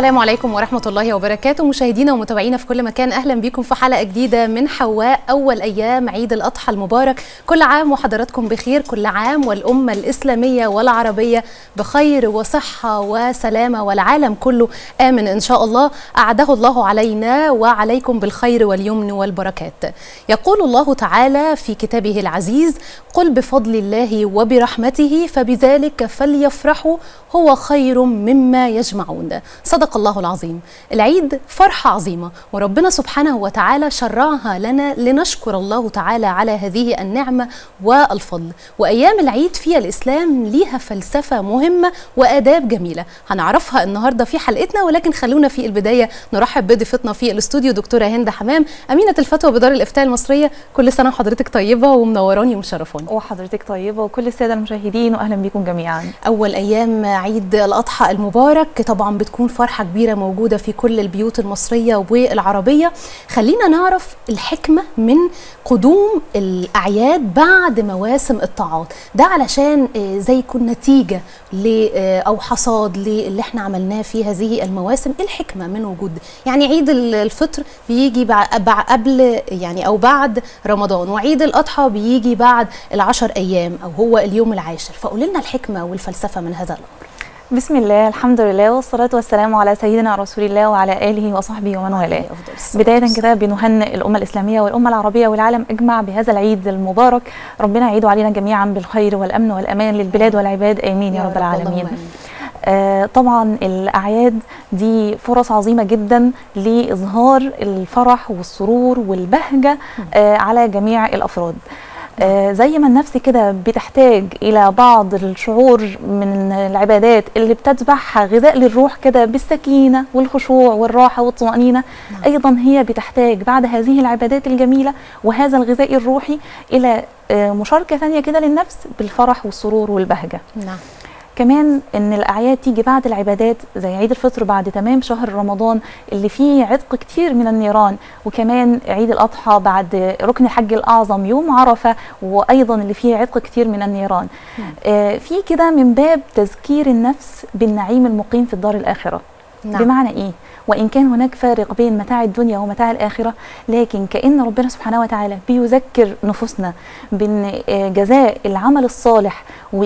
السلام عليكم ورحمة الله وبركاته مشاهدينا ومتابعينا في كل مكان أهلا بكم في حلقة جديدة من حواء أول أيام عيد الأضحى المبارك كل عام وحضراتكم بخير كل عام والأمة الإسلامية والعربية بخير وصحة وسلامة والعالم كله آمن إن شاء الله أعده الله علينا وعليكم بالخير واليمن والبركات يقول الله تعالى في كتابه العزيز قل بفضل الله وبرحمته فبذلك فليفرحوا هو خير مما يجمعون صدق الله العظيم العيد فرحة عظيمة وربنا سبحانه وتعالى شرعها لنا لنشكر الله تعالى على هذه النعمة والفضل وأيام العيد فيها الإسلام ليها فلسفة مهمة وآداب جميلة هنعرفها النهاردة في حلقتنا ولكن خلونا في البداية نرحب بضيفتنا في الاستوديو دكتورة هند حمام أمينة الفتوى بدار الإفتاء المصرية كل سنة وحضرتك طيبة ومنوراني ومشرفاني وحضرتك طيبة وكل السادة المشاهدين وأهلا بكم جميعا أول أيام عيد الأضحى المبارك طبعا بتكون فرحة كبيرة موجودة في كل البيوت المصرية والعربية خلينا نعرف الحكمة من قدوم الأعياد بعد مواسم الطاعات ده علشان زي يكون نتيجة أو حصاد للي احنا عملناه في هذه المواسم إيه الحكمة من وجود يعني عيد الفطر بيجي قبل يعني أو بعد رمضان وعيد الأضحى بيجي بعد العشر أيام أو هو اليوم العاشر فقول لنا الحكمة والفلسفة من هذا الأمر بسم الله الحمد لله والصلاة والسلام على سيدنا رسول الله وعلى آله وصحبه ومن والاه بداية كده بنهنئ الأمة الإسلامية والأمة العربية والعالم أجمع بهذا العيد المبارك ربنا يعيد علينا جميعا بالخير والأمن والأمان للبلاد والعباد آمين يا رب العالمين آه طبعا الأعياد دي فرص عظيمة جدا لإظهار الفرح والسرور والبهجة آه على جميع الأفراد آه زي ما النفس كده بتحتاج الى بعض الشعور من العبادات اللي بتتبعها غذاء للروح كده بالسكينه والخشوع والراحه والطمانينه نعم. ايضا هي بتحتاج بعد هذه العبادات الجميله وهذا الغذاء الروحي الى آه مشاركه ثانيه كده للنفس بالفرح والسرور والبهجه نعم كمان ان الاعياد تيجي بعد العبادات زي عيد الفطر بعد تمام شهر رمضان اللي فيه عتق كتير من النيران وكمان عيد الاضحى بعد ركن الحج الاعظم يوم عرفه وايضا اللي فيه عتق كتير من النيران آه في كده من باب تذكير النفس بالنعيم المقيم في الدار الاخره نعم. بمعنى ايه وان كان هناك فارق بين متاع الدنيا ومتاع الاخره لكن كان ربنا سبحانه وتعالى بيذكر نفوسنا بان جزاء العمل الصالح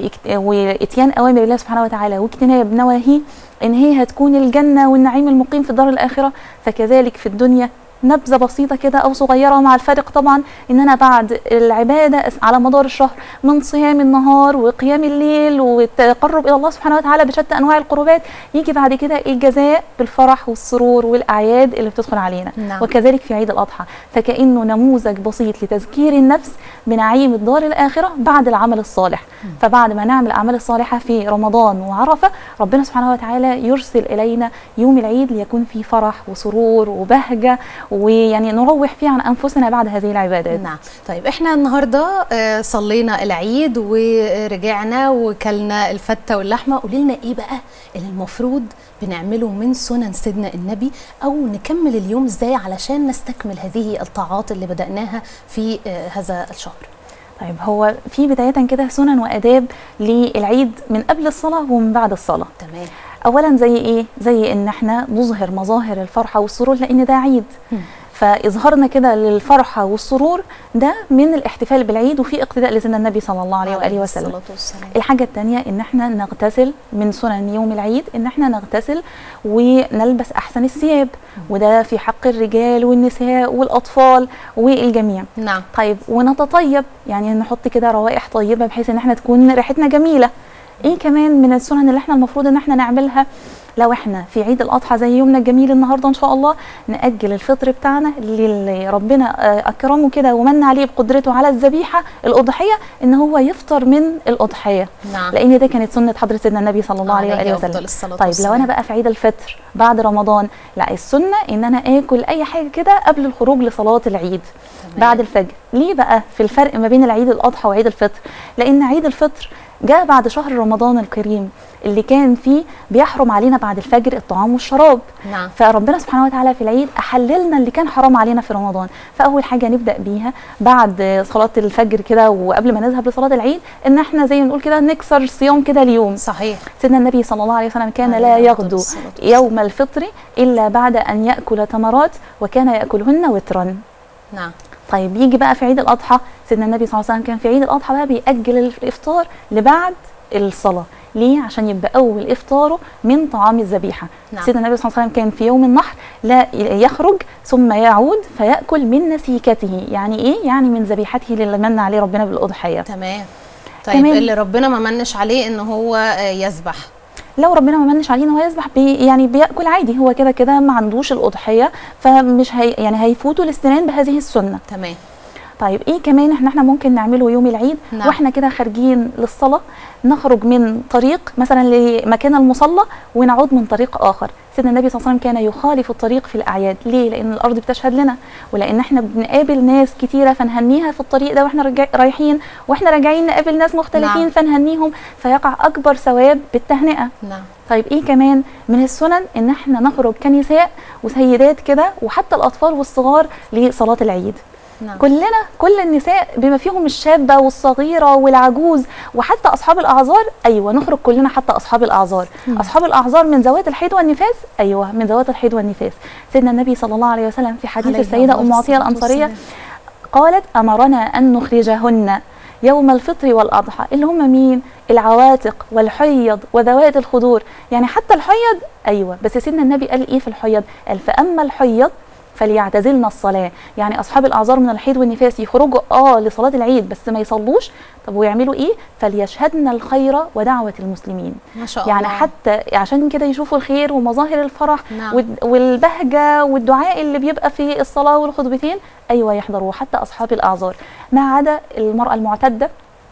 واتيان اوامر الله سبحانه وتعالى واجتناب نواهيه ان هي هتكون الجنه والنعيم المقيم في الدار الاخره فكذلك في الدنيا نبذه بسيطه كده او صغيره مع الفارق طبعا ان انا بعد العباده على مدار الشهر من صيام النهار وقيام الليل والتقرب الى الله سبحانه وتعالى بشتى انواع القربات يجي بعد كده الجزاء بالفرح والسرور والاعياد اللي بتدخل علينا نعم. وكذلك في عيد الاضحى فكانه نموذج بسيط لتذكير النفس بنعيم الدار الاخره بعد العمل الصالح م. فبعد ما نعمل الاعمال الصالحه في رمضان وعرفه ربنا سبحانه وتعالى يرسل الينا يوم العيد ليكون فيه فرح وسرور وبهجه ويعني نروح فيه عن انفسنا بعد هذه العبادات نعم طيب احنا النهارده صلينا العيد ورجعنا وكلنا الفته واللحمه قولي لنا ايه بقى اللي المفروض بنعمله من سنن سيدنا النبي او نكمل اليوم ازاي علشان نستكمل هذه الطاعات اللي بداناها في هذا الشهر طيب هو في بدايه كده سنن واداب للعيد من قبل الصلاه ومن بعد الصلاه تمام اولا زي ايه زي ان احنا نظهر مظاهر الفرحه والسرور لان ده عيد م. فاظهارنا كده للفرحه والسرور ده من الاحتفال بالعيد وفي اقتداء لسيدنا النبي صلى الله عليه واله وسلم الحاجه الثانيه ان احنا نغتسل من سنن يوم العيد ان احنا نغتسل ونلبس احسن الثياب وده في حق الرجال والنساء والاطفال والجميع نعم طيب ونتطيب يعني نحط كده روائح طيبه بحيث ان احنا تكون ريحتنا جميله ايه كمان من السنن اللي احنا المفروض ان احنا نعملها لو احنا في عيد الاضحى زي يومنا الجميل النهارده ان شاء الله ناجل الفطر بتاعنا اللي ربنا اكرمه كده ومن عليه بقدرته على الذبيحه الاضحيه ان هو يفطر من الاضحيه نعم. لان ده كانت سنه حضره سيدنا النبي صلى الله عليه واله وسلم طيب لو انا بقى في عيد الفطر بعد رمضان لا السنه ان انا اكل اي حاجه كده قبل الخروج لصلاه العيد تمام. بعد الفجر ليه بقى في الفرق ما بين العيد الاضحى وعيد الفطر لان عيد الفطر جاء بعد شهر رمضان الكريم اللي كان فيه بيحرم علينا بعد الفجر الطعام والشراب نعم فربنا سبحانه وتعالى في العيد احللنا اللي كان حرام علينا في رمضان فاول حاجه نبدا بيها بعد صلاه الفجر كده وقبل ما نذهب لصلاه العيد ان احنا زي ما نقول كده نكسر الصيام كده اليوم صحيح سيدنا النبي صلى الله عليه وسلم كان لا عليه أفضل يغدو الصلاة والسلام. يوم الفطر الا بعد ان ياكل تمرات وكان ياكلهن وترا نعم طيب يجي بقى في عيد الاضحى سيدنا النبي صلى الله عليه وسلم كان في عيد الاضحى بقى بيأجل الافطار لبعد الصلاه ليه عشان يبقى اول افطاره من طعام الذبيحه نعم. سيدنا النبي صلى الله عليه وسلم كان في يوم النحر لا يخرج ثم يعود فيأكل من نسيكته يعني ايه يعني من ذبيحته اللي من عليه ربنا بالاضحيه تمام طيب تمام. اللي ربنا ما منش عليه ان هو آه، يذبح لو ربنا ما منش عليه ان هو يذبح بي يعني بياكل عادي هو كده كده ما عندوش الاضحيه فمش هي يعني هيفوتوا الاستنان بهذه السنه تمام طيب ايه كمان احنا احنا ممكن نعمله يوم العيد نعم. واحنا كده خارجين للصلاه نخرج من طريق مثلا لمكان المصلى ونعود من طريق اخر سيدنا النبي صلى الله عليه وسلم كان يخالف الطريق في الاعياد ليه لان الارض بتشهد لنا ولان احنا بنقابل ناس كتيره فنهنيها في الطريق ده واحنا رجع رايحين واحنا راجعين نقابل ناس مختلفين نعم. فنهنيهم فيقع اكبر ثواب بالتهنئه نعم طيب ايه كمان من السنن ان احنا نخرج كنساء وسيدات كده وحتى الاطفال والصغار لصلاه العيد نعم كلنا كل النساء بما فيهم الشابه والصغيره والعجوز وحتى اصحاب الاعذار ايوه نخرج كلنا حتى اصحاب الاعذار مم. اصحاب الاعذار من ذوات الحيض والنفاس ايوه من ذوات الحيض والنفاس سيدنا النبي صلى الله عليه وسلم في حديث عليه السيده أفضل ام عطيه الصلاة الانصاريه والسلام. قالت امرنا ان نخرجهن يوم الفطر والاضحى اللي هم مين العواتق والحيض وذوات الخدور يعني حتى الحيض ايوه بس سيدنا النبي قال ايه في الحيض قال فاما الحيض فليعتزلن الصلاه يعني اصحاب الاعذار من الحيض والنفاس يخرجوا اه لصلاه العيد بس ما يصلوش طب ويعملوا ايه فليشهدن الخير ودعوه المسلمين ما شاء يعني الله حتى عشان كده يشوفوا الخير ومظاهر الفرح نعم. والد- والبهجه والدعاء اللي بيبقى في الصلاه والخطبتين ايوه يحضروا حتى اصحاب الاعذار ما عدا المراه المعتده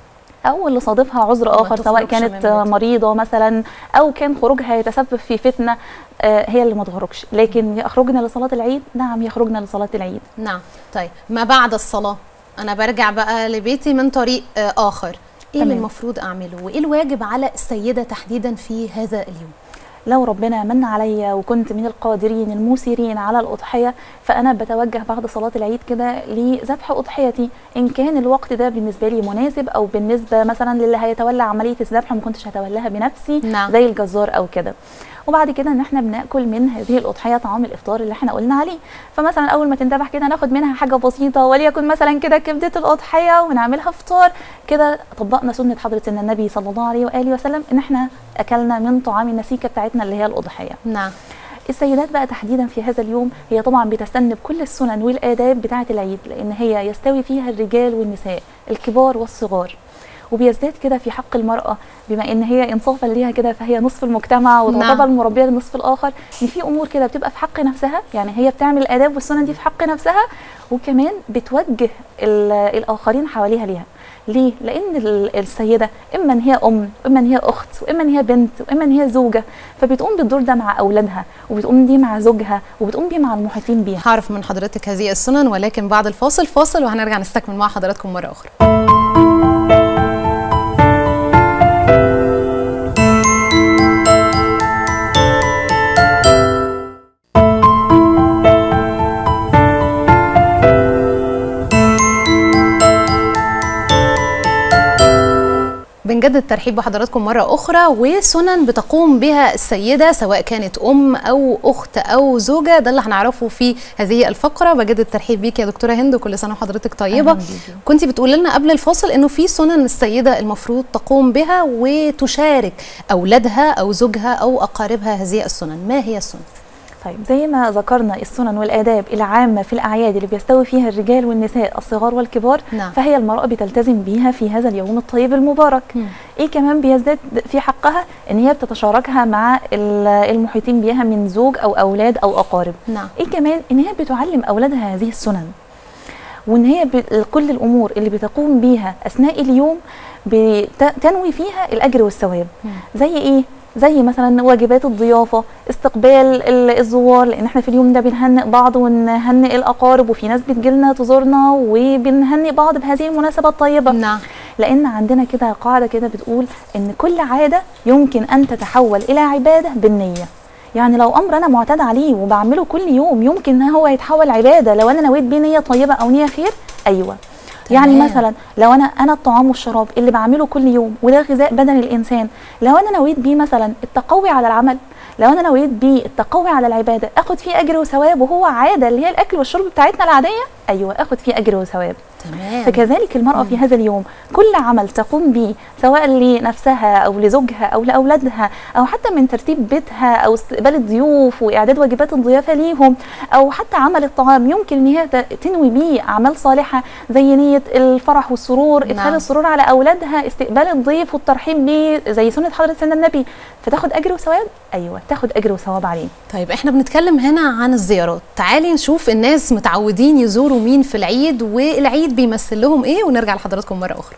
او اللي صادفها عذر ما اخر سواء تخرجش من كانت بيتها. مريضه مثلا او كان خروجها يتسبب في فتنه آه، هي اللي ما تخرجش لكن يخرجنا لصلاه العيد نعم يخرجنا لصلاه العيد نعم طيب ما بعد الصلاة أنا برجع بقى لبيتي من طريق آه، آخر إيه اللي تمام. المفروض أعمله وإيه الواجب على السيدة تحديدا في هذا اليوم لو ربنا من عليا وكنت من القادرين الموسرين على الأضحية فأنا بتوجه بعد صلاة العيد كده لذبح أضحيتي إن كان الوقت ده بالنسبة لي مناسب أو بالنسبة مثلا للي هيتولى عملية الذبح ما كنتش هتولاها بنفسي نعم. زي الجزار أو كده وبعد كده ان احنا بناكل من هذه الاضحيه طعام الافطار اللي احنا قلنا عليه فمثلا اول ما تنذبح كده ناخد منها حاجه بسيطه وليكن مثلا كده كبده الاضحيه ونعملها فطار كده طبقنا سنه حضره سيدنا النبي صلى الله عليه واله وسلم ان احنا اكلنا من طعام النسيكه بتاعتنا اللي هي الاضحيه نعم السيدات بقى تحديدا في هذا اليوم هي طبعا بتستنب كل السنن والآداب بتاعة العيد لأن هي يستوي فيها الرجال والنساء الكبار والصغار وبيزداد كده في حق المرأة بما ان هي انصافا ليها كده فهي نصف المجتمع وتعتبر نعم. المربية النصف الاخر ان في امور كده بتبقى في حق نفسها يعني هي بتعمل الاداب والسنن دي في حق نفسها وكمان بتوجه ال- الاخرين حواليها ليها ليه؟ لأن ال- السيدة إما إن هي أم، وإما إن هي أخت، وإما إن هي بنت، وإما إن هي زوجة، فبتقوم بالدور ده مع أولادها، وبتقوم دي مع زوجها، وبتقوم بيه مع المحيطين بيها. هعرف من حضرتك هذه السنن ولكن بعد الفاصل فاصل وهنرجع نستكمل مع حضراتكم مرة أخرى بنجدد الترحيب بحضراتكم مرة أخرى وسنن بتقوم بها السيدة سواء كانت أم أو أخت أو زوجة ده اللي هنعرفه في هذه الفقرة بجدد الترحيب بيك يا دكتورة هند وكل سنة وحضرتك طيبة أهلاً بيكي. كنت بتقول لنا قبل الفاصل إنه في سنن السيدة المفروض تقوم بها وتشارك أولادها أو زوجها أو أقاربها هذه السنن ما هي السنن؟ طيب زي ما ذكرنا السنن والآداب العامة في الأعياد اللي بيستوي فيها الرجال والنساء الصغار والكبار نعم. فهي المرأة بتلتزم بيها في هذا اليوم الطيب المبارك مم. إيه كمان بيزداد في حقها إن هي بتتشاركها مع ال- المحيطين بيها من زوج أو أولاد أو أقارب نعم ايه كمان ان هي بتعلم اولادها هذه السنن وان هي ب- كل الامور اللي بتقوم بيها اثناء اليوم بت- تنوي فيها الاجر والثواب مم. زي ايه زي مثلا واجبات الضيافه استقبال ال- الزوار لان احنا في اليوم ده بنهنئ بعض ونهنئ الاقارب وفي ناس بتجيلنا تزورنا وبنهنئ بعض بهذه المناسبه الطيبه نعم لان عندنا كده قاعده كده بتقول ان كل عاده يمكن ان تتحول الى عباده بالنيه يعني لو امر انا معتاد عليه وبعمله كل يوم يمكن ان هو يتحول عباده لو انا نويت بيه نيه طيبه او نيه خير ايوه يعني تمام. مثلا لو انا انا الطعام والشراب اللي بعمله كل يوم وده غذاء بدن الانسان لو انا نويت بيه مثلا التقوي على العمل لو انا نويت بيه التقوي على العباده اخد فيه اجر وثواب وهو عاده اللي هي الاكل والشرب بتاعتنا العاديه ايوه اخد فيه اجر وثواب تمام فكذلك المرأة في هذا اليوم كل عمل تقوم به سواء لنفسها أو لزوجها أو لأولادها أو حتى من ترتيب بيتها أو استقبال الضيوف وإعداد واجبات الضيافة ليهم أو حتى عمل الطعام يمكن إن هي ت- تنوي به أعمال صالحة زي نية الفرح والسرور إدخال نعم. السرور على أولادها استقبال الضيف والترحيب به زي سنة حضرة سيدنا النبي فتاخد أجر وثواب أيوه تاخد أجر وثواب عليه طيب احنا بنتكلم هنا عن الزيارات تعالي نشوف الناس متعودين يزوروا مين في العيد والعيد بيمثل لهم ايه ونرجع لحضراتكم مرة أخرى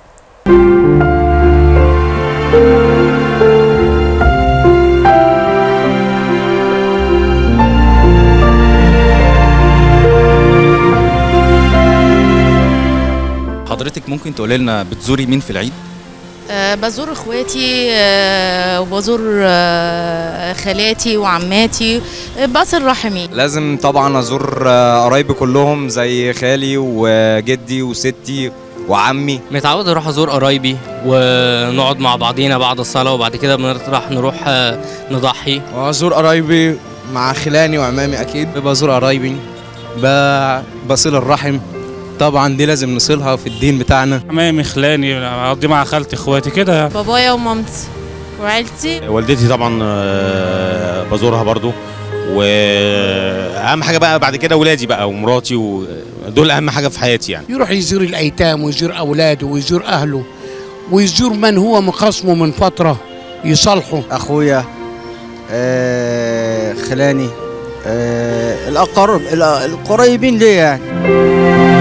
حضرتك ممكن تقولي لنا بتزوري مين في العيد؟ أه بزور اخواتي أه وبزور أه خالاتي وعماتي أه بصل رحمي لازم طبعا ازور آه، قرايبي كلهم زي خالي وجدي وستي وعمي متعود اروح ازور قرايبي ونقعد مع بعضينا بعد الصلاه وبعد كده بنروح نروح آه، نضحي وازور قرايبي مع خلاني وعمامي اكيد بزور قرايبي ب- بصل الرحم طبعا دي لازم نصلها في الدين بتاعنا عمامي خلاني اقضي مع خالتي اخواتي كده يعني. بابايا ومامتي وعيلتي والدتي طبعا آه، بزورها برضو واهم حاجه بقى بعد كده ولادي بقى ومراتي ودول اهم حاجه في حياتي يعني يروح يزور الايتام ويزور اولاده ويزور اهله ويزور من هو مخاصمه من فتره يصالحه اخويا آه خلاني آه الاقرب ال- القريبين ليا يعني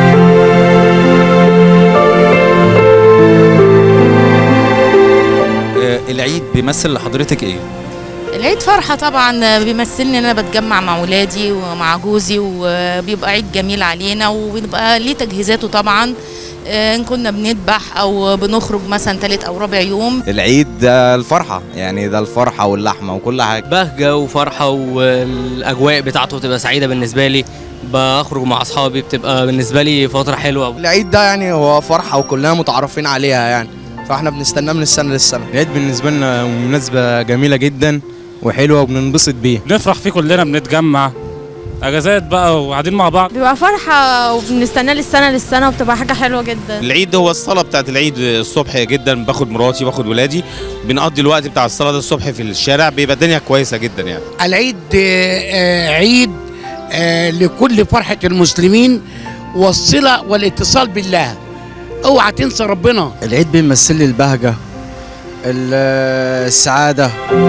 آه، العيد بيمثل لحضرتك ايه؟ العيد فرحة طبعا بيمثلني ان انا بتجمع مع ولادي ومع جوزي وبيبقى عيد جميل علينا وبيبقى ليه تجهيزاته طبعا أه، ان كنا بنذبح او بنخرج مثلا تالت او رابع يوم العيد ده الفرحة يعني ده الفرحة واللحمة وكل حاجة بهجه وفرحه والاجواء بتاعته بتبقى سعيده بالنسبه لي بخرج مع اصحابي بتبقى بالنسبه لي فتره حلوه العيد ده يعني هو فرحه وكلنا متعرفين عليها يعني فاحنا بنستناه من السنه للسنه العيد بالنسبة لنا مناسبة جميلة جدا وحلوة وبننبسط بيه بنفرح فيه كلنا بنتجمع اجازات بقى وقاعدين مع بعض بيبقى فرحة وبنستناه للسنة للسنة وبتبقى حاجة حلوة جدا العيد هو الصلاه بتاعت العيد الصبح جدا باخد مراتي باخد ولادي بنقضي الوقت بتاع الصلاه ده الصبح في الشارع بيبقى الدنيا كويسه جدا يعني العيد آه، آه، عيد آه، لكل فرحه المسلمين والصله والاتصال بالله اوعى تنسى ربنا العيد بيمثل لي البهجه ال- السعاده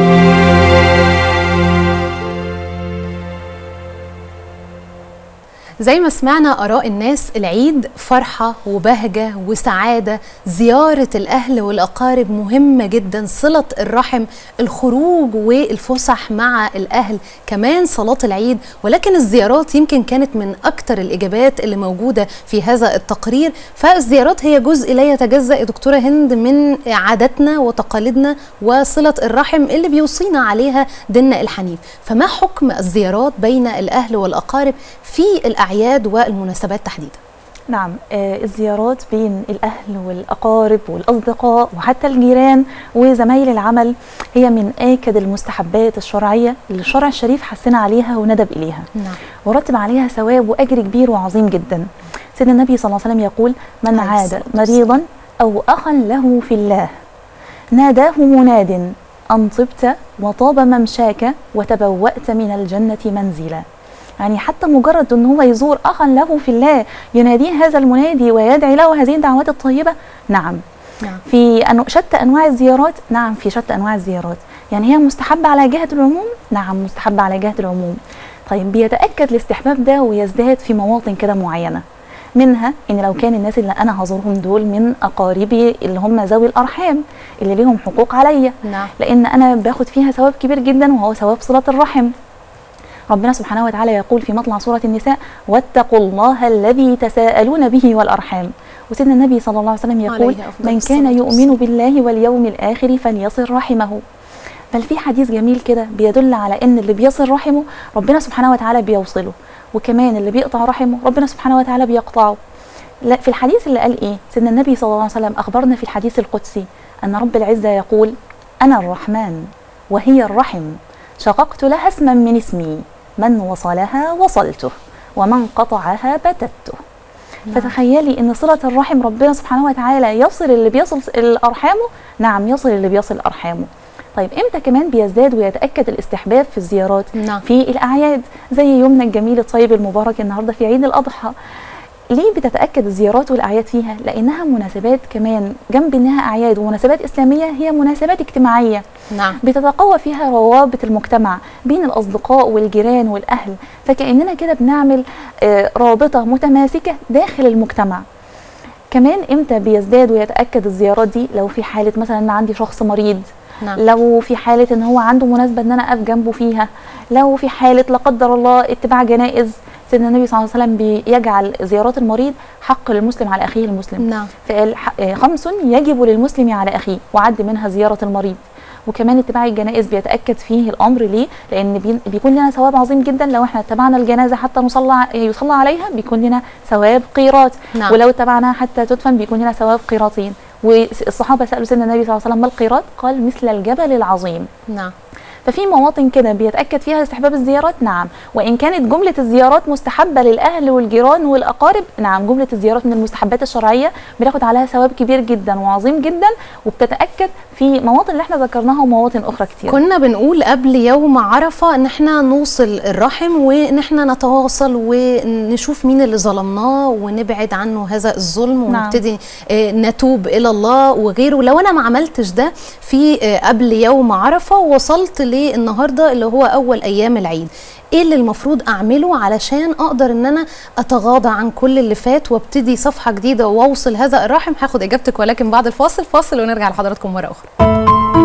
زي ما سمعنا آراء الناس العيد فرحة وبهجة وسعادة زيارة الأهل والأقارب مهمة جدا صلة الرحم الخروج والفسح مع الأهل كمان صلاة العيد ولكن الزيارات يمكن كانت من أكتر الإجابات اللي موجودة في هذا التقرير فالزيارات هي جزء لا يتجزأ يا دكتورة هند من عاداتنا وتقاليدنا وصلة الرحم اللي بيوصينا عليها ديننا الحنيف فما حكم الزيارات بين الأهل والأقارب في الأعياد والمناسبات تحديدا نعم آه، الزيارات بين الأهل والأقارب والأصدقاء وحتى الجيران وزمايل العمل هي من آكد المستحبات الشرعية اللي الشرع الشريف حسنا عليها وندب إليها نعم ورتب عليها ثواب وأجر كبير وعظيم جدا سيدنا النبي صلى الله عليه وسلم يقول من عليه عاد الصلاة والسلام. مريضا أو أخا له في الله ناداه مناد أن طبت وطاب ممشاك وتبوأت من الجنة منزلا يعني حتى مجرد ان هو يزور اخا له في الله يناديه هذا المنادي ويدعي له هذه الدعوات الطيبه نعم نعم في أنو شتى انواع الزيارات نعم في شتى انواع الزيارات يعني هي مستحبه على جهه العموم نعم مستحبه على جهه العموم طيب بيتاكد الاستحباب ده ويزداد في مواطن كده معينه منها ان لو كان الناس اللي انا هزورهم دول من اقاربي اللي هم ذوي الارحام اللي ليهم حقوق عليا نعم لان انا باخد فيها ثواب كبير جدا وهو ثواب صله الرحم ربنا سبحانه وتعالى يقول في مطلع سورة النساء واتقوا الله الذي تساءلون به والأرحام وسيدنا النبي صلى الله عليه وسلم يقول عليه أفضل من الصلاة كان والسلام. يؤمن بالله واليوم الآخر فليصل رحمه بل في حديث جميل كده بيدل على ان اللي بيصل رحمه ربنا سبحانه وتعالى بيوصله وكمان اللي بيقطع رحمه ربنا سبحانه وتعالى بيقطعه لا في الحديث اللي قال ايه سيدنا النبي صلى الله عليه وسلم اخبرنا في الحديث القدسي ان رب العزه يقول انا الرحمن وهي الرحم شققت لها اسما من اسمي من وصلها وصلته ومن قطعها بتته فتخيلي ان صله الرحم ربنا سبحانه وتعالى يصل اللي بيصل ارحامه نعم يصل اللي بيصل ارحامه طيب امتى كمان بيزداد ويتاكد الاستحباب في الزيارات نعم. في الاعياد زي يومنا الجميل الطيب المبارك النهارده في عيد الاضحى ليه بتتاكد الزيارات والاعياد فيها لانها مناسبات كمان جنب انها اعياد ومناسبات اسلاميه هي مناسبات اجتماعيه نعم بتتقوى فيها روابط المجتمع بين الاصدقاء والجيران والاهل فكاننا كده بنعمل آه، رابطه متماسكه داخل المجتمع كمان امتى بيزداد ويتاكد الزيارات دي لو في حاله مثلا ان عندي شخص مريض نعم. لو في حاله ان هو عنده مناسبه ان انا اقف جنبه فيها لو في حاله لا قدر الله اتباع جنائز سيدنا النبي صلى الله عليه وسلم بيجعل زيارات المريض حق للمسلم على اخيه المسلم نعم فقال ح- آه، خمس يجب للمسلم على اخيه وعد منها زياره المريض وكمان اتباع الجنائز بيتاكد فيه الامر ليه لان بي- بيكون لنا ثواب عظيم جدا لو احنا اتبعنا الجنازه حتى نصلى ع- يصلى عليها بيكون لنا ثواب قيراط نعم. ولو اتبعناها حتى تدفن بيكون لنا ثواب قيراطين والصحابه سالوا سيدنا النبي صلى الله عليه وسلم ما القيراط قال مثل الجبل العظيم نعم ففي مواطن كده بيتاكد فيها استحباب الزيارات نعم وان كانت جمله الزيارات مستحبه للاهل والجيران والاقارب نعم جمله الزيارات من المستحبات الشرعيه بناخد عليها ثواب كبير جدا وعظيم جدا وبتتاكد في مواطن اللي احنا ذكرناها ومواطن اخرى كتير كنا بنقول قبل يوم عرفة ان احنا نوصل الرحم وان احنا نتواصل ونشوف مين اللي ظلمناه ونبعد عنه هذا الظلم نعم. ونبتدي آه، نتوب الى الله وغيره لو انا ما عملتش ده في آه، قبل يوم عرفة وصلت للنهاردة اللي هو اول ايام العيد ايه اللي المفروض اعمله علشان اقدر ان انا اتغاضى عن كل اللي فات وابتدي صفحة جديدة واوصل هذا الرحم هاخد اجابتك ولكن بعد الفاصل فاصل ونرجع لحضراتكم مرة اخرى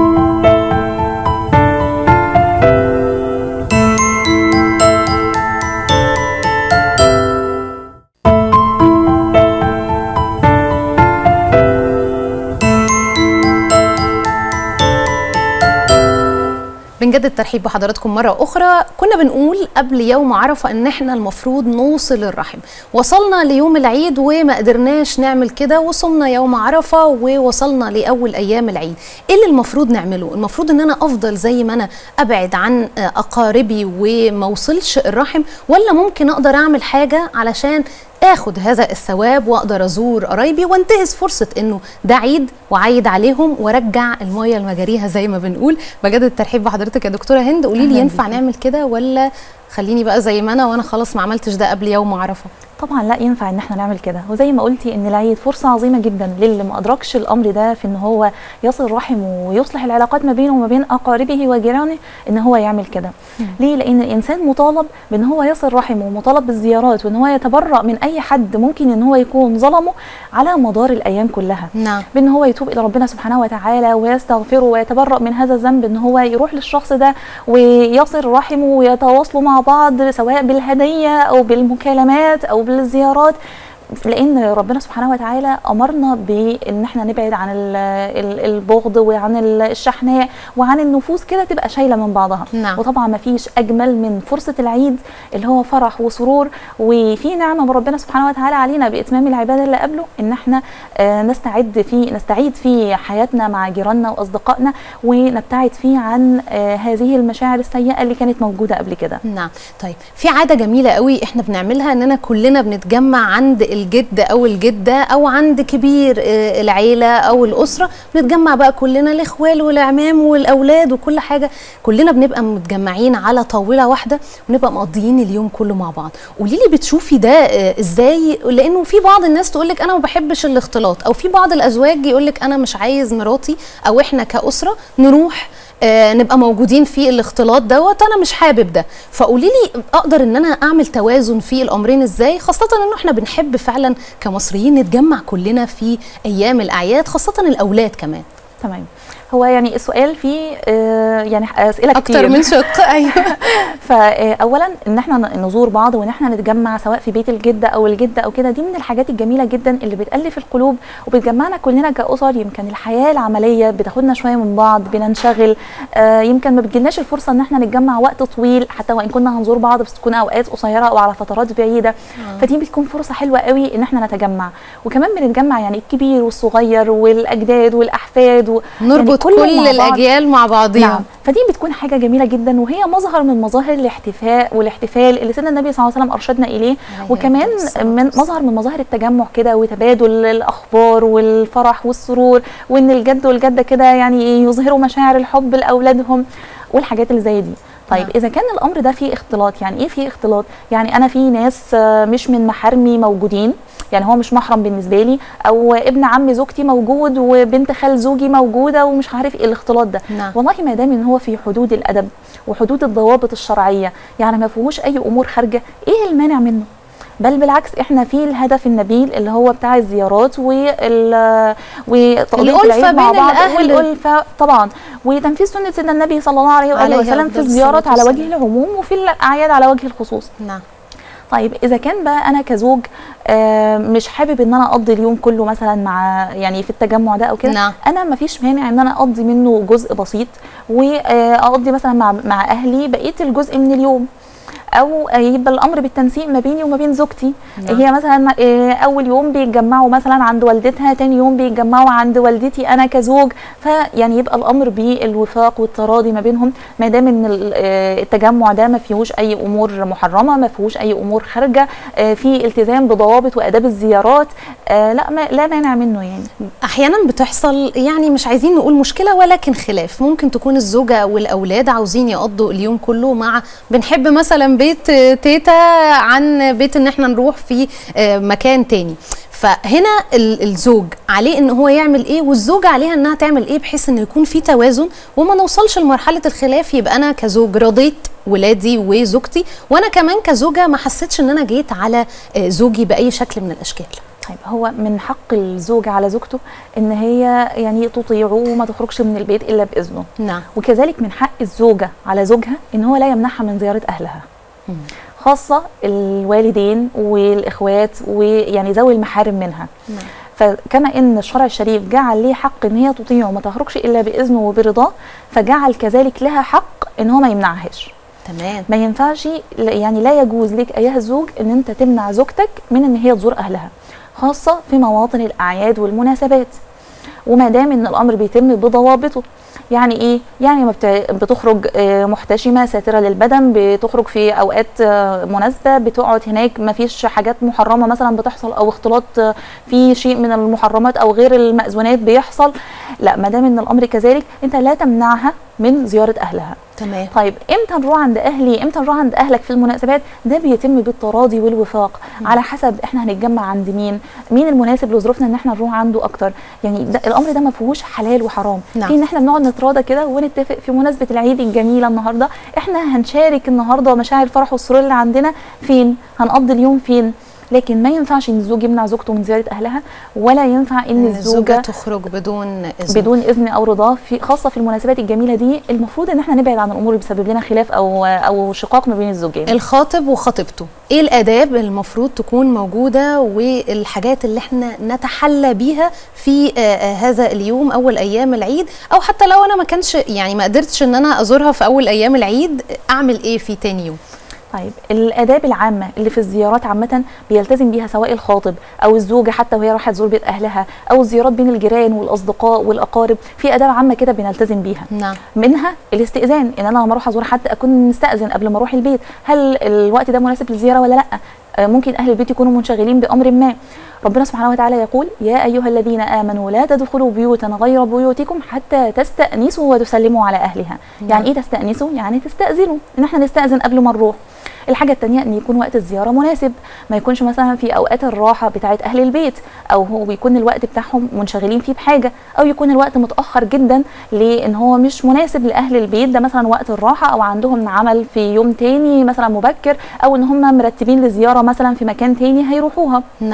بنجدد الترحيب بحضراتكم مرة أخرى كنا بنقول قبل يوم عرفة إن إحنا المفروض نوصل الرحم وصلنا ليوم العيد وما قدرناش نعمل كده وصلنا يوم عرفة ووصلنا لأول أيام العيد إيه اللي المفروض نعمله المفروض إن أنا أفضل زي ما أنا أبعد عن آه، أقاربي وما وصلش الرحم ولا ممكن أقدر أعمل حاجة علشان اخد هذا الثواب واقدر ازور قرايبي وانتهز فرصه انه ده عيد وعيد عليهم وارجع الميه لمجاريها زي ما بنقول بجد الترحيب بحضرتك يا دكتوره هند قولي لي أهلاً ينفع بيكي. نعمل كده ولا خليني بقى زي ما انا وانا خلاص ما عملتش ده قبل يوم عرفه طبعا لا ينفع ان احنا نعمل كده وزي ما قلتي ان العيد فرصه عظيمه جدا للي ما ادركش الامر ده في ان هو يصل رحمه ويصلح العلاقات ما بينه وما بين اقاربه وجيرانه ان هو يعمل كده ليه لان الانسان مطالب بان هو يصل رحمه ومطالب بالزيارات وان هو يتبرأ من اي حد ممكن ان هو يكون ظلمه على مدار الايام كلها نعم بان هو يتوب الى ربنا سبحانه وتعالى ويستغفره ويتبرأ من هذا الذنب ان هو يروح للشخص ده ويصل رحمه ويتواصلوا مع بعض سواء بالهديه او بالمكالمات او بالزيارات لان ربنا سبحانه وتعالى امرنا بان احنا نبعد عن ال- ال- البغض وعن ال- الشحناء وعن النفوس كده تبقى شايله من بعضها نعم. وطبعا ما فيش اجمل من فرصه العيد اللي هو فرح وسرور وفي نعمه من ربنا سبحانه وتعالى علينا باتمام العباده اللي قبله ان احنا آه، نستعد في نستعيد في حياتنا مع جيراننا واصدقائنا ونبتعد فيه عن آه، هذه المشاعر السيئه اللي كانت موجوده قبل كده نعم طيب في عاده جميله قوي احنا بنعملها اننا كلنا بنتجمع عند الجد او الجده او عند كبير آه، العيله او الاسره بنتجمع بقى كلنا الاخوال والعمام والاولاد وكل حاجه كلنا بنبقى متجمعين على طاوله واحده ونبقى مقضيين اليوم كله مع بعض قولي لي بتشوفي ده آه، ازاي لانه في بعض الناس تقول لك انا ما بحبش الاختلاط او في بعض الازواج يقول لك انا مش عايز مراتي او احنا كاسره نروح آه، نبقى موجودين في الاختلاط دوت انا مش حابب ده فقولي لي اقدر ان انا اعمل توازن في الامرين ازاي خاصه انه احنا بنحب فعلا كمصريين نتجمع كلنا في ايام الاعياد خاصه الاولاد كمان تمام هو يعني السؤال فيه آه، يعني اسئله كتير اكتر من شق ايوه فاولا ان احنا ن- نزور بعض وان احنا نتجمع سواء في بيت الجده او الجده او كده دي من الحاجات الجميله جدا اللي بتالف القلوب وبتجمعنا كلنا كاسر يمكن الحياه العمليه بتاخدنا شويه من بعض بننشغل آه يمكن ما بتجيلناش الفرصه ان احنا نتجمع وقت طويل حتى وان كنا هنزور بعض بس تكون اوقات قصيره او على فترات بعيده فدي بتكون فرصه حلوه قوي ان احنا نتجمع وكمان بنتجمع يعني الكبير والصغير والاجداد والاحفاد و... نربط كله كل مع بعض. الاجيال مع بعضيها نعم فدي بتكون حاجه جميله جدا وهي مظهر من مظاهر الاحتفاء والاحتفال اللي سيدنا النبي صلى الله عليه وسلم ارشدنا اليه وكمان من مظهر من مظاهر التجمع كده وتبادل الاخبار والفرح والسرور وان الجد والجده كده يعني يظهروا مشاعر الحب لاولادهم والحاجات اللي زي دي طيب نعم. اذا كان الامر ده فيه اختلاط يعني ايه فيه اختلاط يعني انا في ناس آه، مش من محارمي موجودين يعني هو مش محرم بالنسبه لي او ابن عم زوجتي موجود وبنت خال زوجي موجوده ومش عارف ايه الاختلاط ده نعم. والله ما دام ان هو في حدود الادب وحدود الضوابط الشرعيه يعني ما فيهوش اي امور خارجه ايه المانع منه بل بالعكس احنا في الهدف النبيل اللي هو بتاع الزيارات وال وتقضيه الألفة العيد مع بين بعض الأهل. والألفة طبعا وتنفيذ سنة سيدنا النبي صلى الله عليه وآله عليه وسلم أفضل في الزيارات الصلاة على وجه والسلام. العموم وفي الأعياد على وجه الخصوص نعم طيب اذا كان بقى انا كزوج آه، مش حابب ان انا اقضي اليوم كله مثلا مع يعني في التجمع ده او كده نعم. انا ما فيش مانع ان انا اقضي منه جزء بسيط واقضي مثلا مع مع اهلي بقيه الجزء من اليوم او يبقى الامر بالتنسيق ما بيني وما بين زوجتي نعم. هي مثلا آه، اول يوم بيتجمعوا مثلا عند والدتها تاني يوم بيتجمعوا عند والدتي انا كزوج فيعني يبقى الامر بالوفاق والتراضي ما بينهم ما دام ان ال- آه، التجمع ده ما فيهوش اي امور محرمه ما فيهوش اي امور خارجه آه، في التزام بضوابط واداب الزيارات آه، لا ما لا مانع منه يعني احيانا بتحصل يعني مش عايزين نقول مشكله ولكن خلاف ممكن تكون الزوجه او الاولاد عاوزين يقضوا اليوم كله مع بنحب مثلا بيت تيتا عن بيت ان احنا نروح في آه، مكان تاني فهنا ال- الزوج عليه ان هو يعمل ايه والزوجه عليها انها تعمل ايه بحيث ان يكون في توازن وما نوصلش لمرحله الخلاف يبقى انا كزوج رضيت ولادي وزوجتي وانا كمان كزوجه ما حسيتش ان انا جيت على آه، زوجي باي شكل من الاشكال طيب هو من حق الزوج على زوجته ان هي يعني تطيعه وما تخرجش من البيت الا باذنه نعم وكذلك من حق الزوجه على زوجها ان هو لا يمنعها من زياره اهلها خاصه الوالدين والاخوات ويعني ذوي المحارم منها نعم. فكما ان الشرع الشريف جعل ليه حق ان هي تطيعه وما تخرجش الا باذنه وبرضاه فجعل كذلك لها حق ان هو ما يمنعهاش تمام ما ينفعش يعني لا يجوز لك ايها الزوج ان انت تمنع زوجتك من ان هي تزور اهلها خاصه في مواطن الاعياد والمناسبات وما دام ان الامر بيتم بضوابطه يعني ايه يعني ما بت- بتخرج آه، محتشمه ساتره للبدن بتخرج في اوقات آه، مناسبه بتقعد هناك ما فيش حاجات محرمه مثلا بتحصل او اختلاط آه، في شيء من المحرمات او غير المأذونات بيحصل لا ما دام ان الامر كذلك انت لا تمنعها من زياره اهلها تمام طيب امتى نروح عند اهلي امتى نروح عند اهلك في المناسبات ده بيتم بالتراضي والوفاق على حسب احنا هنتجمع عند مين مين المناسب لظروفنا ان احنا نروح عنده اكتر يعني ده الامر ده ما فيهوش حلال وحرام نعم. في ان احنا بنقعد نتراضى كده ونتفق في مناسبه العيد الجميله النهارده احنا هنشارك النهارده مشاعر الفرح والسرور اللي عندنا فين هنقضي اليوم فين لكن ما ينفعش ان الزوج يمنع زوجته من زياره اهلها ولا ينفع ان ان الزوجه الزوجه تخرج بدون اذن بدون اذن او رضاه في خاصه في المناسبات الجميله دي المفروض ان احنا نبعد عن الامور اللي بتسبب لنا خلاف او او شقاق ما بين الزوجين الخاطب وخطيبته ايه الاداب اللي المفروض تكون موجوده والحاجات اللي احنا نتحلى بيها في آه، آه، هذا اليوم اول ايام العيد او حتى لو انا ما كانش يعني ما قدرتش ان انا ازورها في اول ايام العيد اعمل ايه في تاني يوم طيب الاداب العامه اللي في الزيارات عامه بيلتزم بيها سواء الخاطب او الزوجه حتى وهي رايحه تزور بيت اهلها او الزيارات بين الجيران والاصدقاء والاقارب في اداب عامه كده بنلتزم بيها نعم منها الاستئذان ان انا لما اروح ازور حد اكون مستاذن قبل ما اروح البيت هل الوقت ده مناسب للزياره ولا لا آه، ممكن اهل البيت يكونوا منشغلين بامر ما ربنا سبحانه وتعالى يقول يا ايها الذين امنوا لا تدخلوا بيوتا غير بيوتكم حتى تستانسوا وتسلموا على اهلها يعني ايه تستانسوا يعني تستاذنوا ان احنا نستاذن قبل ما نروح الحاجه الثانيه ان يكون وقت الزياره مناسب ما يكونش مثلا في اوقات الراحه بتاعه اهل البيت او هو بيكون الوقت بتاعهم منشغلين فيه بحاجه او يكون الوقت متاخر جدا لان هو مش مناسب لاهل البيت ده مثلا وقت الراحه او عندهم عمل في يوم تاني مثلا مبكر او ان هم مرتبين لزياره مثلا في مكان تاني هيروحوها نعم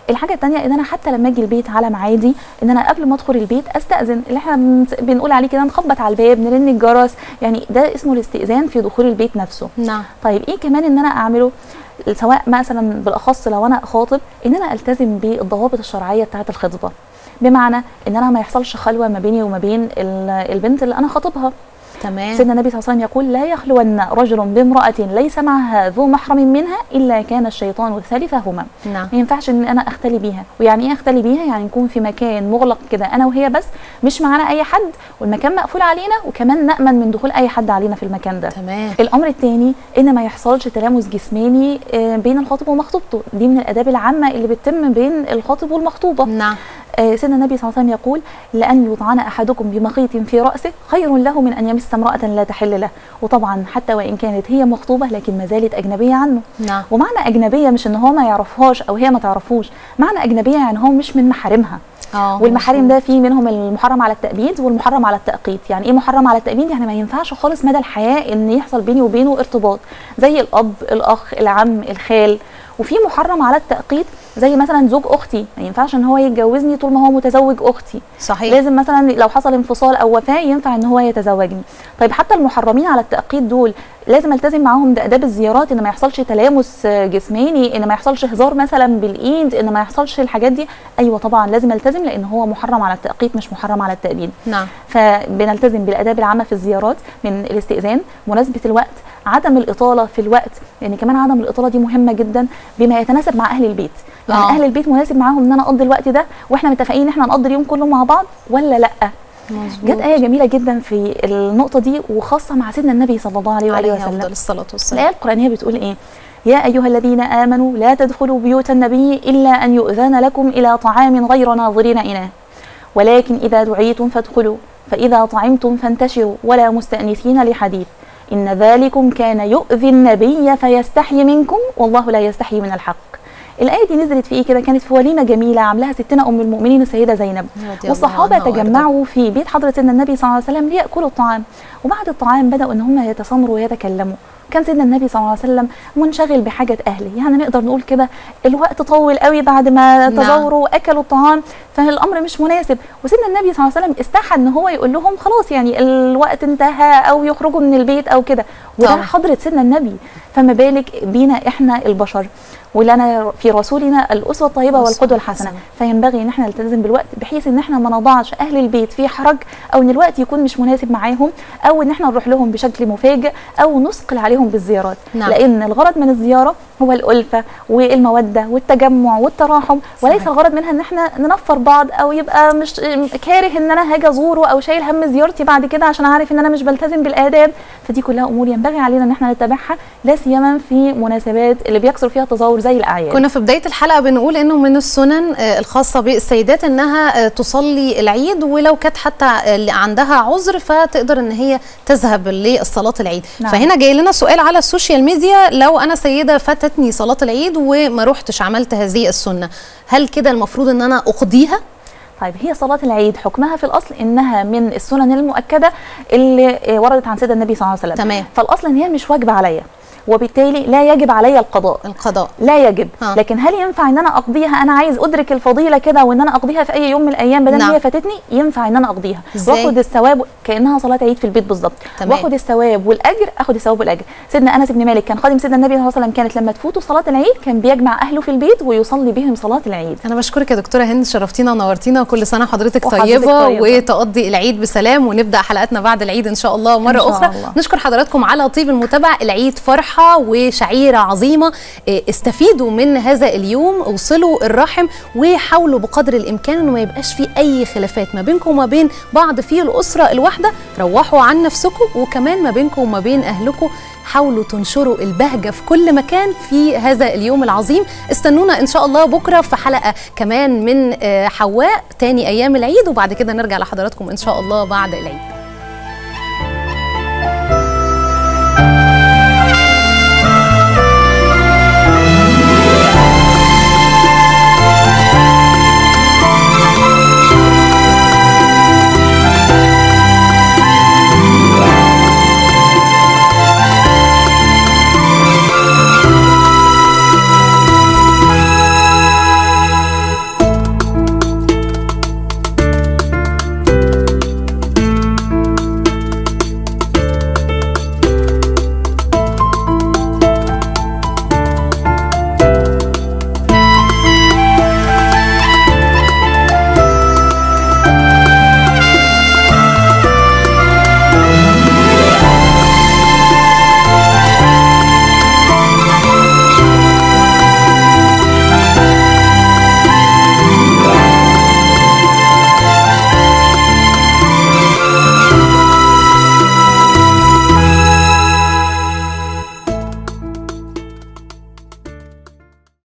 الحاجه الثانيه ان انا حتى لما اجي البيت على ميعادي ان انا قبل ما ادخل البيت استاذن اللي احنا بنس- بنقول عليه كده نخبط على الباب نرن الجرس يعني ده اسمه الاستئذان في دخول البيت نفسه نعم طيب ايه كمان ان انا اعمله سواء مثلا بالاخص لو انا خاطب ان انا التزم بالضوابط الشرعيه بتاعه الخطبه بمعنى ان انا ما يحصلش خلوه ما بيني وما بين ال- البنت اللي انا خاطبها تمام سيدنا النبي صلى الله عليه وسلم يقول لا يخلون رجل بامرأة ليس معها ذو محرم منها إلا كان الشيطان ثالثهما نعم ما ينفعش ان انا اختلي بيها ويعني ايه اختلي بيها يعني نكون في مكان مغلق كده انا وهي بس مش معانا اي حد والمكان مقفول علينا وكمان نأمن من دخول اي حد علينا في المكان ده تمام الامر الثاني ان ما يحصلش تلامس جسماني آه، بين الخاطب ومخطوبته دي من الاداب العامه اللي بتتم بين الخاطب والمخطوبه نعم آه، سيدنا النبي صلى الله عليه وسلم يقول لأن يطعن أحدكم بمخيط في رأسه خير له من أن يمس امرأة لا تحل له وطبعا حتى وإن كانت هي مخطوبة لكن ما زالت أجنبية عنه نعم ومعنى أجنبية مش إن هو ما يعرفهاش أو هي ما تعرفوش معنى أجنبية يعني هو مش من محارمها اه والمحارم ده في منهم المحرم على التأبيد والمحرم على التأقيت يعني ايه محرم على التأبيد يعني ما ينفعش خالص مدى الحياة ان يحصل بيني وبينه ارتباط زي الاب الاخ العم الخال وفي محرم على التأقيت زي مثلا زوج اختي ما ينفعش ان هو يتجوزني طول ما هو متزوج اختي صحيح لازم مثلا لو حصل انفصال او وفاه ينفع ان هو يتزوجني طيب حتى المحرمين على التأقيت دول لازم التزم معاهم باداب الزيارات ان ما يحصلش تلامس آه، جسماني ان ما يحصلش هزار مثلا بالايد ان ما يحصلش الحاجات دي ايوه طبعا لازم التزم لان هو محرم على التأقيت مش محرم على التأبيد نعم فبنلتزم بالاداب العامه في الزيارات من الاستئذان مناسبه الوقت عدم الاطاله في الوقت يعني كمان عدم الاطاله دي مهمه جدا بما يتناسب مع اهل البيت يعني آه. اهل البيت مناسب معاهم ان انا اقضي الوقت ده واحنا متفقين ان احنا نقضي اليوم كله مع بعض ولا لا مظبوط جت ايه جميله جدا في النقطه دي وخاصه مع سيدنا النبي صلى الله عليه واله عليه وسلم افضل الصلاه والسلام الآية القرآنية بتقول إيه؟ يا أيها الذين آمنوا لا تدخلوا بيوت النبي إلا أن يؤذن لكم إلى طعام غير ناظرين إناه ولكن إذا دعيتم فادخلوا فإذا طعمتم فانتشروا ولا مستأنسين لحديث إن ذلكم كان يؤذي النبي فيستحي منكم والله لا يستحي من الحق الآية دي نزلت في إيه كده كانت في وليمة جميلة عملها ستنا أم المؤمنين السيدة زينب رضي الله والصحابة عنها وأرضاها. تجمعوا في بيت حضرة سيدنا النبي صلى الله عليه وسلم ليأكلوا الطعام وبعد الطعام بدأوا إن هم يتسامروا ويتكلموا كان سيدنا النبي صلى الله عليه وسلم منشغل بحاجة أهله يعني نقدر نقول كده الوقت طول قوي بعد ما نعم. تزوروا وأكلوا الطعام فالأمر مش مناسب وسيدنا النبي صلى الله عليه وسلم استحى إن هو يقول لهم خلاص يعني الوقت انتهى أو يخرجوا من البيت أو كده وده طبعا. حضرة سيدنا النبي فما بالك بينا إحنا البشر ولنا في رسولنا الأسوة الطيبة أسوة والقدوة الحسنة حسنة. فينبغي ان احنا نلتزم بالوقت بحيث ان احنا ما نضعش اهل البيت في حرج او ان الوقت يكون مش مناسب معاهم او ان احنا نروح لهم بشكل مفاجئ او نثقل عليهم بالزيارات نعم. لان الغرض من الزياره هو الالفه والموده والتجمع والتراحم وليس صحيح. الغرض منها ان احنا ننفر بعض او يبقى مش كاره ان انا هاجي ازوره او شايل هم زيارتي بعد كده عشان عارف ان انا مش بلتزم بالاداب فدي كلها امور ينبغي علينا ان احنا نتبعها لا سيما في مناسبات اللي بيكثر فيها التظاهر زي الاعياد كنا في بدايه الحلقه بنقول انه من السنن آه، الخاصه بالسيدات انها آه، تصلي العيد ولو كانت حتى آه، اللي عندها عذر فتقدر ان هي تذهب لصلاه العيد نعم. فهنا جاي لنا سؤال على السوشيال ميديا لو انا سيده فاتتني صلاه العيد وما رحتش عملت هذه السنه هل كده المفروض ان انا اقضيها طيب هي صلاة العيد حكمها في الأصل إنها من السنن المؤكدة اللي آه، وردت عن سيدنا النبي صلى الله عليه وسلم تمام. فالأصل إن هي مش واجبة عليا وبالتالي لا يجب علي القضاء القضاء لا يجب ها. لكن هل ينفع ان انا اقضيها انا عايز ادرك الفضيله كده وان انا اقضيها في اي يوم من الايام بدل نعم. ما هي فاتتني ينفع ان انا اقضيها إزاي؟ واخد الثواب كانها صلاه عيد في البيت بالظبط تمام. واخد الثواب والاجر اخد الثواب والاجر سيدنا انس بن مالك كان خادم سيدنا النبي صلى الله عليه وسلم كانت لما تفوته صلاه العيد كان بيجمع اهله في البيت ويصلي بهم صلاه العيد انا بشكرك يا دكتوره هند شرفتينا ونورتينا وكل سنه حضرتك وحضرتك طيبه طيبة. وتقضي العيد بسلام ونبدا حلقاتنا بعد العيد ان شاء الله مره شاء اخرى الله. نشكر حضراتكم على طيب المتابعه العيد فرحه وشعيره عظيمه إيه، استفيدوا من هذا اليوم اوصلوا الرحم وحاولوا بقدر الامكان انه ما يبقاش في اي خلافات ما بينكم وما بين بعض في الاسره الواحده روحوا عن نفسكم وكمان ما بينكم وما بين اهلكم حاولوا تنشروا البهجة في كل مكان في هذا اليوم العظيم استنونا إن شاء الله بكرة في حلقة كمان من آه، حواء تاني أيام العيد وبعد كده نرجع لحضراتكم إن شاء الله بعد العيد